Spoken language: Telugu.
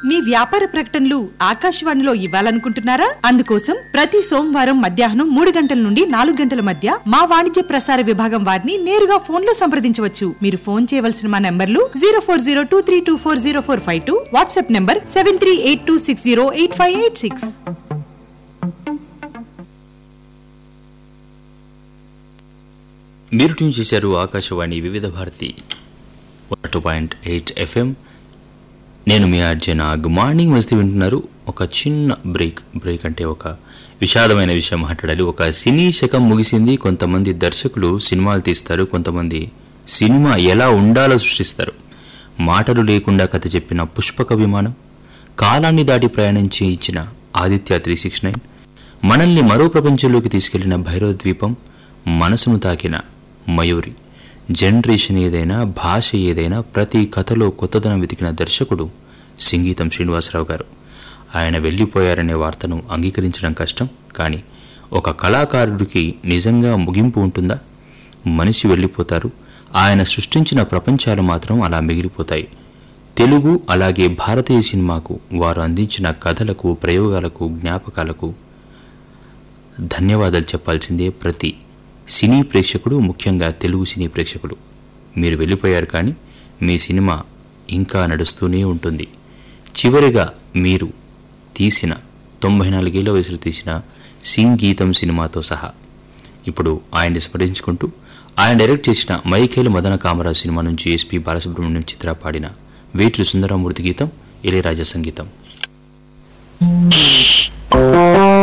మీ వ్యాపార ప్రకటనలు ఆకాశవాణిలో ఇవ్వాలనుకుంటున్నారా అందుకోసం ప్రతి సోమవారం మధ్యాహ్నం మూడు గంటల నుండి నాలుగు గంటల మధ్య మా వాణిజ్య ప్రసార విభాగం వారిని నేరుగా ఫోన్ లో సంప్రదించవచ్చు మీరు ఫోన్ చేయవలసిన మా నంబర్లు zero four zero two three two four zero four five two WhatsApp number seven three eight two six zero eight five eight six మీరు ట్యూన్ చేశారు Akashvani Vividh Bharati two point eight FM నేను మీ అర్జున గుడ్ మార్నింగ్ మస్తీ వింటున్నారు ఒక చిన్న బ్రేక్ బ్రేక్ అంటే ఒక విషాదమైన విషయం మాట్లాడాలి ఒక సినీ శకం ముగిసింది కొంతమంది దర్శకులు సినిమాలు తీస్తారు కొంతమంది సినిమా ఎలా ఉండాలో సృష్టిస్తారు మాటలు లేకుండా కథ చెప్పిన పుష్పక విమానం కాలాన్ని దాటి ప్రయాణించి ఇచ్చిన ఆదిత్య త్రీ సిక్స్ నైన్ మనల్ని మరో ప్రపంచంలోకి తీసుకెళ్లిన భైరవ ద్వీపం మనసును తాకిన మయూరి జనరేషన్ ఏదైనా భాష ఏదైనా ప్రతి కథలో కొత్తదనం వెతికిన దర్శకుడు సింగీతం శ్రీనివాసరావు గారు ఆయన వెళ్ళిపోయారనే వార్తను అంగీకరించడం కష్టం కానీ ఒక కళాకారుడికి నిజంగా ముగింపు ఉంటుందా మనిషి వెళ్ళిపోతారు ఆయన సృష్టించిన ప్రపంచాలు మాత్రం అలా మిగిలిపోతాయి తెలుగు అలాగే భారతీయ సినిమాకు వారు అందించిన కథలకు ప్రయోగాలకు జ్ఞాపకాలకు ధన్యవాదాలు చెప్పాల్సిందే ప్రతి సినీ ప్రేక్షకుడు ముఖ్యంగా తెలుగు సినీ ప్రేక్షకుడు మీరు వెళ్ళిపోయారు కానీ మీ సినిమా ఇంకా నడుస్తూనే ఉంటుంది చివరిగా మీరు తీసిన తొంభై నాలుగేళ్ల వయసులో తీసిన సింగ్ గీతం సినిమాతో సహా ఇప్పుడు ఆయన్ని స్మరించుకుంటూ ఆయన డైరెక్ట్ చేసిన మైఖేల్ మదన కామరాజ్ సినిమా నుంచి ఎస్పి బాలసుబ్రహ్మణ్యం చిత్ర పాడిన వేటూరి సుందరమూర్తి గీతం ఇళయరాజా సంగీతం